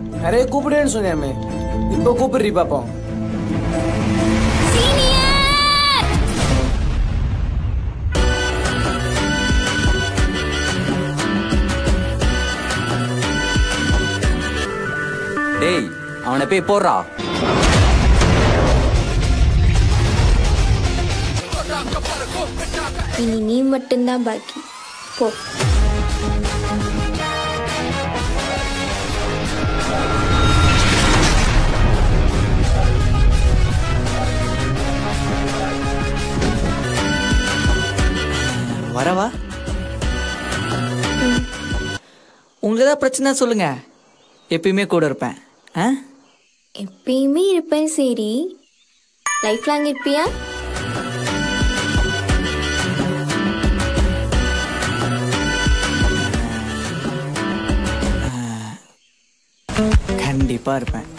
நிறைய கூப்பிடுன்னு சொன்னேமே இப்போ கூப்பிடுறீ பாப்போம் டேய் அவனை போய் போடுறா இனி நீ மட்டும்தான் பாக்கி போ வரவா உங்களுக்கு ஏதாவது பிரச்சனை சொல்லுங்க எப்பயுமே கூட இருப்பேன் ஆ எப்பயுமே இருப்பேன் சரி லைஃப் லாங் இருப்பியா கண்டிப்பா இருப்பேன்